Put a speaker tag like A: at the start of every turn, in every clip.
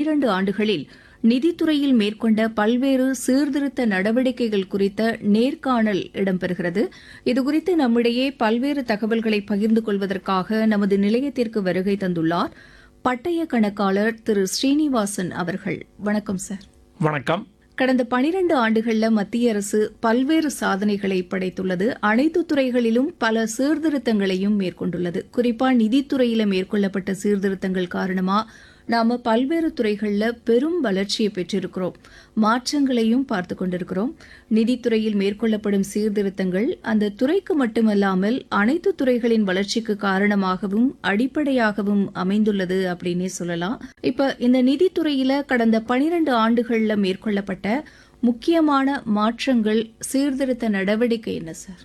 A: பனிரண்டு ஆண்டுகளில் நிதித்துறையில் மேற்கொண்ட பல்வேறு சீர்திருத்த நடவடிக்கைகள் குறித்த நேர்காணல் இடம்பெறுகிறது இதுகுறித்து நம்மிடையே பல்வேறு தகவல்களை பகிர்ந்து கொள்வதற்காக நமது நிலையத்திற்கு வருகை தந்துள்ளார் பட்டய கணக்காளர் திரு ஸ்ரீனிவாசன் அவர்கள் வணக்கம் சார்
B: வணக்கம்
A: கடந்த பனிரண்டு ஆண்டுகள்ல மத்திய அரசு பல்வேறு சாதனைகளை படைத்துள்ளது அனைத்து துறைகளிலும் பல சீர்திருத்தங்களையும் மேற்கொண்டுள்ளது குறிப்பா நிதித்துறையில மேற்கொள்ளப்பட்ட சீர்திருத்தங்கள் காரணமா நாம பல்வேறு துறைகள்ல பெரும் வளர்ச்சியை பெற்றிருக்கிறோம் மாற்றங்களையும் பார்த்து கொண்டிருக்கிறோம் நிதித்துறையில் மேற்கொள்ளப்படும் சீர்திருத்தங்கள் அந்த துறைக்கு மட்டுமல்லாமல் அனைத்து துறைகளின் வளர்ச்சிக்கு காரணமாகவும் அடிப்படையாகவும் அமைந்துள்ளது அப்படின்னே சொல்லலாம் இப்ப இந்த நிதித்துறையில கடந்த பனிரண்டு ஆண்டுகள்ல மேற்கொள்ளப்பட்ட முக்கியமான மாற்றங்கள் சீர்திருத்த நடவடிக்கை என்ன சார்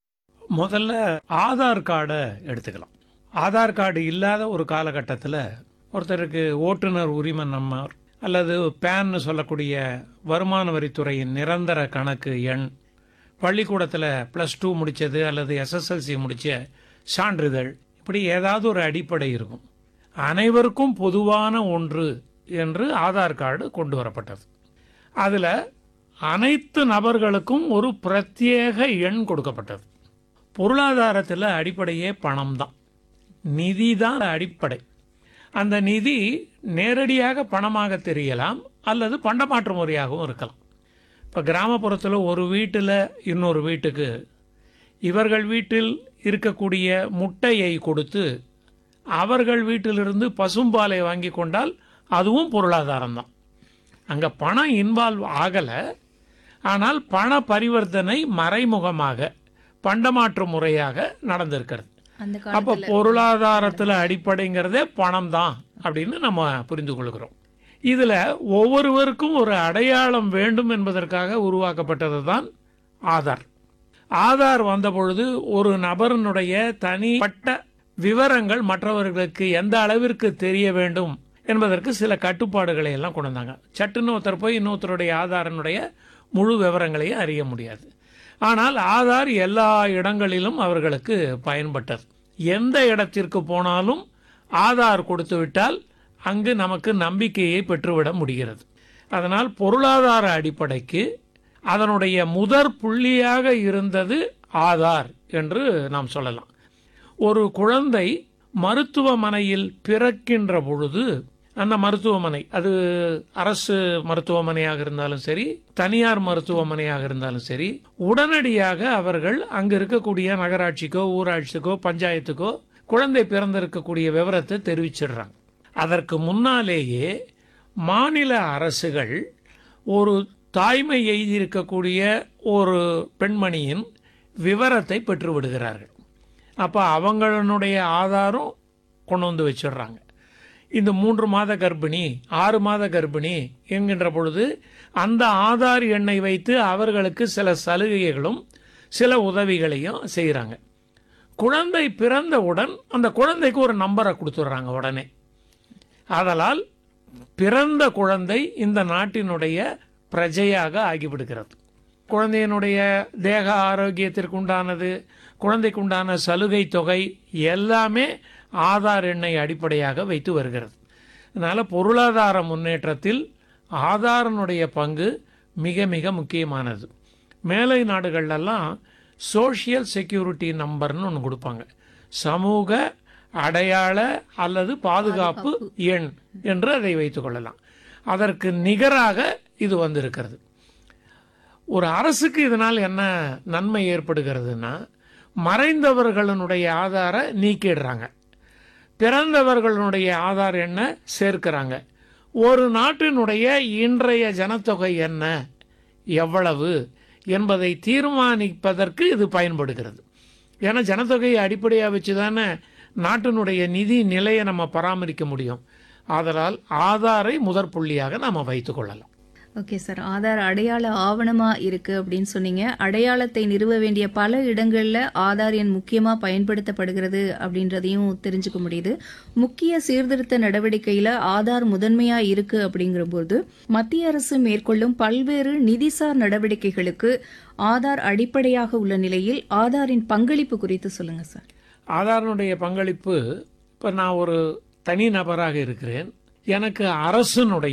B: முதல்ல ஆதார் கார்டை எடுத்துக்கலாம் ஆதார் கார்டு இல்லாத ஒரு காலகட்டத்தில் ஒருத்தருக்கு ஓட்டுநர் உரிமை நம்பர் அல்லது பேன்னு சொல்லக்கூடிய வருமான வரித்துறையின் நிரந்தர கணக்கு எண் பள்ளிக்கூடத்தில் ப்ளஸ் டூ முடித்தது அல்லது எஸ்எஸ்எல்சி முடித்த சான்றிதழ் இப்படி ஏதாவது ஒரு அடிப்படை இருக்கும் அனைவருக்கும் பொதுவான ஒன்று என்று ஆதார் கார்டு கொண்டு வரப்பட்டது அதில் அனைத்து நபர்களுக்கும் ஒரு பிரத்யேக எண் கொடுக்கப்பட்டது பொருளாதாரத்தில் அடிப்படையே பணம் தான் நிதி தான் அடிப்படை அந்த நிதி நேரடியாக பணமாக தெரியலாம் அல்லது பண்டமாற்று முறையாகவும் இருக்கலாம் இப்போ கிராமப்புறத்தில் ஒரு வீட்டில் இன்னொரு வீட்டுக்கு இவர்கள் வீட்டில் இருக்கக்கூடிய முட்டையை கொடுத்து அவர்கள் வீட்டிலிருந்து பசும்பாலை வாங்கி கொண்டால் அதுவும் பொருளாதாரம் தான் அங்கே பணம் இன்வால்வ் ஆகலை ஆனால் பண பரிவர்த்தனை மறைமுகமாக பண்டமாற்று முறையாக நடந்திருக்கிறது
A: அந்த
B: அப்போ பொருளாதாரத்தில் அடிப்படைங்கிறதே பணம் தான் அப்படின்னு நம்ம புரிந்து கொள்கிறோம் இதில் ஒவ்வொருவருக்கும் ஒரு அடையாளம் வேண்டும் என்பதற்காக உருவாக்கப்பட்டது தான் ஆதார் ஆதார் வந்த பொழுது ஒரு நபரினுடைய தனிப்பட்ட விவரங்கள் மற்றவர்களுக்கு எந்த அளவிற்கு தெரிய வேண்டும் என்பதற்கு சில கட்டுப்பாடுகளை எல்லாம் கொண்டு வந்தாங்க சட்டுன்னு ஒருத்தர் போய் இன்னொருத்தருடைய ஆதாரனுடைய முழு விவரங்களையும் அறிய முடியாது ஆனால் ஆதார் எல்லா இடங்களிலும் அவர்களுக்கு பயன்பட்டது எந்த இடத்திற்கு போனாலும் ஆதார் கொடுத்து விட்டால் அங்கு நமக்கு நம்பிக்கையை பெற்றுவிட முடிகிறது அதனால் பொருளாதார அடிப்படைக்கு அதனுடைய முதற் புள்ளியாக இருந்தது ஆதார் என்று நாம் சொல்லலாம் ஒரு குழந்தை மருத்துவமனையில் பிறக்கின்ற பொழுது அந்த மருத்துவமனை அது அரசு மருத்துவமனையாக இருந்தாலும் சரி தனியார் மருத்துவமனையாக இருந்தாலும் சரி உடனடியாக அவர்கள் அங்கு இருக்கக்கூடிய நகராட்சிக்கோ ஊராட்சிக்கோ பஞ்சாயத்துக்கோ குழந்தை பிறந்திருக்கக்கூடிய விவரத்தை தெரிவிச்சிடுறாங்க அதற்கு முன்னாலேயே மாநில அரசுகள் ஒரு தாய்மை எய்தியிருக்கக்கூடிய ஒரு பெண்மணியின் விவரத்தை பெற்று விடுகிறார்கள் அப்போ அவங்களுடைய ஆதாரம் கொண்டு வந்து வச்சிடுறாங்க இந்த மூன்று மாத கர்ப்பிணி ஆறு மாத கர்ப்பிணி என்கின்ற பொழுது அந்த ஆதார் எண்ணை வைத்து அவர்களுக்கு சில சலுகைகளும் சில உதவிகளையும் செய்கிறாங்க குழந்தை பிறந்தவுடன் அந்த குழந்தைக்கு ஒரு நம்பரை கொடுத்துட்றாங்க உடனே ஆதலால் பிறந்த குழந்தை இந்த நாட்டினுடைய பிரஜையாக ஆகிவிடுகிறது குழந்தையினுடைய தேக ஆரோக்கியத்திற்கு உண்டானது குழந்தைக்கு உண்டான சலுகை தொகை எல்லாமே ஆதார் எண்ணை அடிப்படையாக வைத்து வருகிறது அதனால் பொருளாதார முன்னேற்றத்தில் ஆதாரனுடைய பங்கு மிக மிக முக்கியமானது மேலை நாடுகள்லாம் சோஷியல் செக்யூரிட்டி நம்பர்னு ஒன்று கொடுப்பாங்க சமூக அடையாள அல்லது பாதுகாப்பு எண் என்று அதை வைத்துக் கொள்ளலாம் அதற்கு நிகராக இது வந்திருக்கிறது ஒரு அரசுக்கு இதனால் என்ன நன்மை ஏற்படுகிறதுனா மறைந்தவர்களுடைய ஆதார நீக்கிடுறாங்க பிறந்தவர்களுடைய ஆதார் என்ன சேர்க்கிறாங்க ஒரு நாட்டினுடைய இன்றைய ஜனத்தொகை என்ன எவ்வளவு என்பதை தீர்மானிப்பதற்கு இது பயன்படுகிறது ஏன்னா ஜனத்தொகையை அடிப்படையாக வச்சு தானே நாட்டினுடைய நிதி நிலையை நம்ம பராமரிக்க முடியும் ஆதலால் ஆதாரை முதற் புள்ளியாக நாம் வைத்துக் கொள்ளலாம்
A: ஓகே சார் ஆதார் அடையாள ஆவணமா இருக்கு அப்படின்னு சொன்னீங்க அடையாளத்தை நிறுவ வேண்டிய பல இடங்கள்ல ஆதார் எண் முக்கியமா பயன்படுத்தப்படுகிறது அப்படின்றதையும் தெரிஞ்சுக்க முடியுது முக்கிய சீர்திருத்த நடவடிக்கையில ஆதார் முதன்மையா இருக்கு அப்படிங்கிற போது மத்திய அரசு மேற்கொள்ளும் பல்வேறு நிதிசார் நடவடிக்கைகளுக்கு ஆதார் அடிப்படையாக உள்ள நிலையில் ஆதாரின் பங்களிப்பு குறித்து சொல்லுங்க சார்
B: ஆதாரனுடைய பங்களிப்பு இப்போ நான் ஒரு தனி நபராக இருக்கிறேன் எனக்கு அரசனுடைய